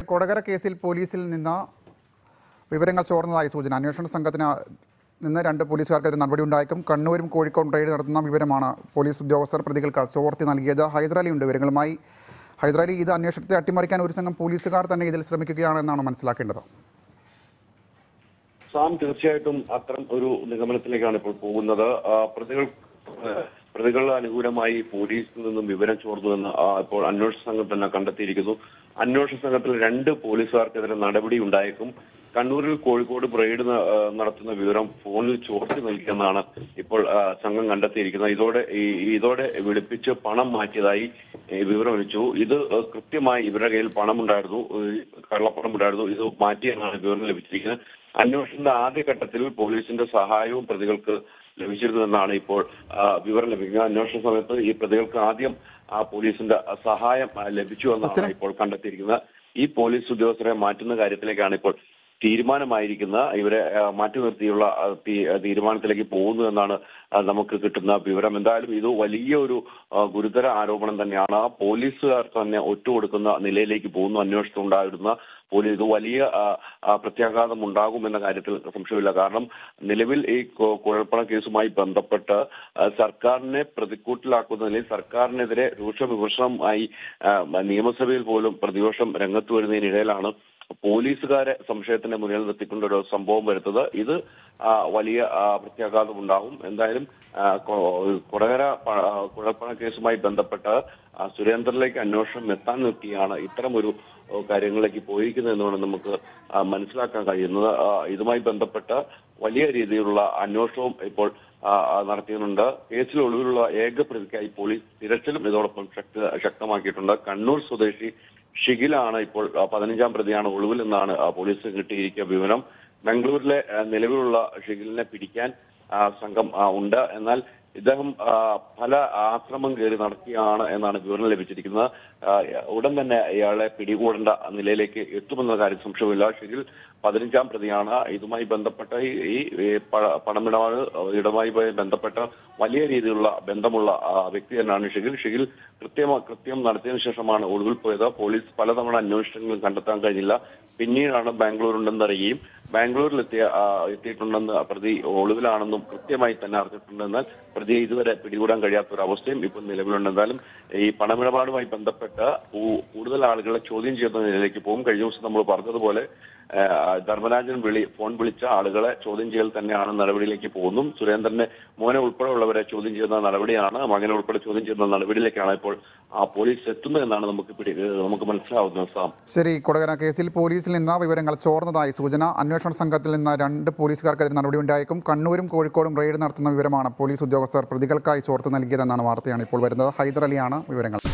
കൊടകര കേസിൽ പോലീസിൽ നിന്ന് വിവരങ്ങൾ ചോർന്നതായി സൂചന അന്വേഷണ സംഘത്തിന് നിന്ന് രണ്ട് പോലീസുകാർക്കെതിരെ നടപടി ഉണ്ടായേക്കും കണ്ണൂരും കോഴിക്കോടും റെയ്ഡ് നടത്തുന്ന വിവരമാണ് പോലീസ് ഉദ്യോഗസ്ഥർ പ്രതികൾക്ക് ചോർത്തി നൽകിയത് ഹൈദരാലി ഉണ്ട് വിവരങ്ങളുമായി ഹൈദരാലി ഇത് അന്വേഷണത്തെ അട്ടിമറിക്കാൻ ഒരു സംഘം പോലീസുകാർ തന്നെ ഇതിൽ ശ്രമിക്കുകയാണെന്നാണ് മനസ്സിലാക്കേണ്ടത് സാം തീർച്ചയായിട്ടും അത്തരം ഒരു നിഗമനത്തിലേക്കാണ് ഇപ്പോൾ പോകുന്നത് ആ, പ്രതികൾ ആ, പ്രതികളുടെ അനുകൂലമായി പോലീസിൽ നിന്നും വിവരം ചോർന്നുവെന്ന് ആ, ഇപ്പോൾ അന്വേഷണ സംഘം തന്നെ കണ്ടെത്തിയിരിക്കുന്നു അന്വേഷണ സംഘത്തിൽ രണ്ട് പോലീസുകാർക്കെതിരെ നടപടി ഉണ്ടായേക്കും കണ്ണൂരിൽ കോഴിക്കോട് റെയ്ഡ് ന- ആ, നടത്തുന്ന വിവരം ഫോണിൽ ചോർത്തി നൽകിയെന്നാണ് ഇപ്പോൾ ആ, സംഘം കണ്ടെത്തിയിരിക്കുന്നത് ഇതോടെ ഈ- ഇതോടെ വിളിപ്പിച്ച് പണം മാറ്റിയതായി ഏ, വിവരം ലഭിച്ചു ഇത് ആ, കൃത്യമായി ഇവരുടെ കയ്യിൽ പണമുണ്ടായിരുന്നു ഏ, കള്ളപ്പണം ഉണ്ടായിരുന്നു ഇത് മാറ്റിയെന്നാണ് വിവരം ലഭിച്ചിരിക്കുന്നത് അന്വേഷണത്തിന്റെ ആദ്യഘട്ടത്തിൽ പോലീസിന്റെ സഹായവും പ്രതികൾക്ക് ലഭിച്ചിരുന്നുവെന്നാണ് ഇപ്പോൾ ആ, വിവരം ലഭിക്കുന്നത് അന്വേഷണ സമയത്ത് ഈ പ്രതികൾക്ക് ആദ്യം ആ പോലീസിന്റെ സഹായം ആ, ലഭിച്ചു എന്നാണ് ഇപ്പോൾ കണ്ടെത്തിയിരിക്കുന്നത് ഈ പോലീസ് ഉദ്യോഗസ്ഥരെ മാറ്റുന്ന കാര്യത്തിലേക്കാണ് ഇപ്പോൾ തീരുമാനമായിരിക്കുന്ന ഇവരെ ആ, മാറ്റി നിർത്തിയുള്ള ആ, തീ- ആ, തീരുമാനത്തിലേക്ക് പോകുന്നു എന്നാണ് ആ, നമുക്ക് കിട്ടുന്ന വിവരം എന്തായാലും ഇത് വലിയ ഒരു ആ, ഗുരുതര ആരോപണം തന്നെയാണ് ആ പോലീസുകാർ തന്നെ ഒറ്റുകൊടുക്കുന്ന നിലയിലേക്ക് പോകുന്നു അന്വേഷണം ഉണ്ടായിരുന്ന പോലീസ് ഇത് വലിയ ആ, ആ, പ്രത്യാഘാതം ഉണ്ടാകുമെന്ന കാര്യത്തിൽ സംശയമില്ല കാരണം നിലവിൽ ഈ കു- കുഴൽപ്പണ കേസുമായി ബന്ധപ്പെട്ട് ആ, സർക്കാരിനെ പ്രതിക്കൂട്ടിലാക്കുന്ന നിലയിൽ സർക്കാരിനെതിരെ രൂക്ഷ വിമർശനമായി ആ, നിയമസഭയിൽ പോലും പ്രതിപക്ഷം രംഗത്ത് വരുന്നതിനിടയിലാണ് പോലീസുകാരെ സംശയത്തിന്റെ മുന്നിൽ നിർത്തിക്കൊണ്ട് ഒരു സംഭവം വരുന്നത് ഇത് ആ, വലിയ ആ, പ്രത്യാഘാതം ഉണ്ടാവും എന്തായാലും ആ, കൊ- കൊടകര പ- ആ, കുഴൽപ്പണ കേസുമായി ബന്ധപ്പെട്ട് ആ, സുരേന്ദ്രനിലേക്ക് അന്വേഷണം എത്താൻ നിർത്തിയാണ് ഇത്തരം ഒരു ഓ, കാര്യങ്ങളിലേക്ക് പോയിരിക്കുന്നത് എന്നാണ് നമുക്ക് ആ, മനസ്സിലാക്കാൻ കഴിയുന്നത് ആ, ഇതുമായി ബന്ധപ്പെട്ട് വലിയ രീതിയിലുള്ള അന്വേഷണവും ഇപ്പോൾ ആ, ആ, നടത്തിയിട്ടുണ്ട് കേസിൽ ഒളിവിലുള്ള ഏക പ്രതിക്കായി പോലീസ് തിരച്ചിലും ഇതോടൊപ്പം ശക്ത ശക്തമാക്കിയിട്ടുണ്ട് കണ്ണൂർ സ്വദേശി ഷിഗിലാണ് ഇപ്പോൾ ആ, പതിനഞ്ചാം പ്രതിയാണ് ഒളിവിൽ എന്നാണ് ആ, പോലീസിന് കിട്ടിയിരിക്കുക വിവരം ബാംഗ്ലൂരിലെ ആ, നിലവിലുള്ള ഷിഗിലിനെ പിടിക്കാൻ ആ, സംഘം ആ, ഉണ്ട് എന്നാൽ ഇദ്ദേഹം ആ, പല ആക്രമം കയറി നടത്തിയാണ് എന്നാണ് വിവരം ലഭിച്ചിരിക്കുന്നത് ആ, ഉടൻ തന്നെ ഇയാളെ പിടികൂടേണ്ട നിലയിലേക്ക് എത്തുമെന്ന കാര്യം സംശയമില്ല ഷിഗിൽ പതിനഞ്ചാം പ്രതിയാണ് ഇതുമായി ബന്ധപ്പെട്ട ഈ ഈ ഈ പ- പണമിടപാട് ഇടമായി ബന്ധപ്പെട്ട വലിയ രീതിയിലുള്ള ബന്ധമുള്ള ആ, വ്യക്തി തന്നെയാണ് ഷിഗിൽ ഷിഗിൽ കൃത്യമ കൃത്യം നടത്തിയതിനു ശേഷമാണ് ഒളിവിൽ പോയത് പോലീസ് പലതവണ അന്വേഷണങ്ങളും കണ്ടെത്താൻ കഴിഞ്ഞില്ല പിന്നീടാണ് ബാംഗ്ലൂർ ഉണ്ടെന്ന് അറിയുകയും ബാംഗ്ലൂരിലെത്തിയ ആ, എത്തിയിട്ടുണ്ടെന്ന് പ്രതി ഒളിവിലാണെന്നും കൃത്യമായി തന്നെ അറിഞ്ഞിട്ടുണ്ടെന്നാൽ പ്രതിയെ ഇതുവരെ പിടികൂടാൻ കഴിയാത്ത ഒരു അവസ്ഥയും ഇപ്പോൾ നിലവിലുണ്ട് എന്തായാലും ഈ പണമിടപാടുമായി ബന്ധപ്പെട്ട് കൂ- കൂടുതൽ ആളുകളെ ചോദ്യം ചെയ്യുന്ന നിലയിലേക്ക് പോകും കഴിഞ്ഞ ദിവസം നമ്മൾ പറഞ്ഞതുപോലെ ആ, ധർമ്മരാജൻ വിളി ഫോൺ വിളിച്ച ആളുകളെ ചോദ്യം ചെയ്യൽ തന്നെയാണ് നടപടിയിലേക്ക് പോകുന്നു സുരേന്ദ്രനെ മോനെ ഉൾപ്പെടെയുള്ളവരെ ചോദ്യം ചെയ്യുന്ന നടപടിയാണ് മകനെ ഉൾപ്പെടെ ചോദ്യം ചെയ്യുന്ന നടപടിയിലേക്കാണ് ഇപ്പോൾ ആ പോലീസ് എത്തുന്നത് എന്നാണ് നമുക്ക് പിടി നമുക്ക് മനസ്സിലാവുന്നത് സാം ശരി കൊടകര കേസിൽ പോലീസിൽ നിന്ന് വിവരങ്ങൾ ചോർന്നതായി സൂചന അന്വേഷണ സംഘത്തിൽ നിന്ന് രണ്ട് പോലീസുകാർക്കെതിരെ നടപടി ഉണ്ടായേക്കും കണ്ണൂരും കോഴിക്കോടും റെയ്ഡ് നടത്തുന്ന വിവരമാണ് പോലീസ് ഉദ്യോഗസ്ഥർ പ്രതികൾക്കായി ചോർത്ത് നൽകിയതെന്നാണ് വാർത്തയാണ് ഇപ്പോൾ വരുന്നത് ഹൈദരലിയാണ് വിവരങ്ങൾ